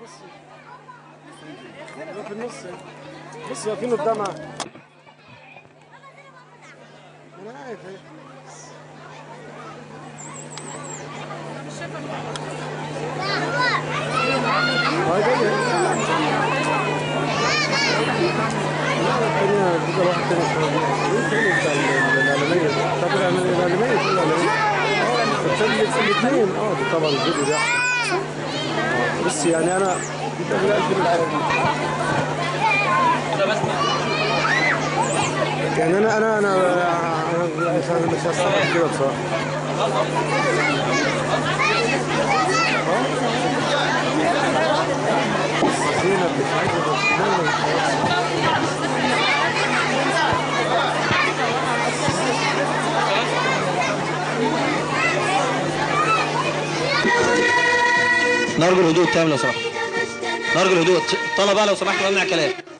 في النص بص واقفين قدامها انا عارف اهي. هاي جاية. لا، الثانية بيبقى واحد تاني اسمه مين تاني بتاع ال- الإعلامية فاكر الإعلامية الإعلامية في الإعلامية الاثنين اه ده طبعا الفيديو ده آه، بس يعني انا بيبقى من 2000 الحاجة دي يعني انا انا انا انا مش مش هستغرب كده بصراحه آه. زينب مش عايزه تتكلم خلاص. نرجو الهدوء التام لو سمحت نرجو الهدوء طلبة لو سمحت وامنع كلام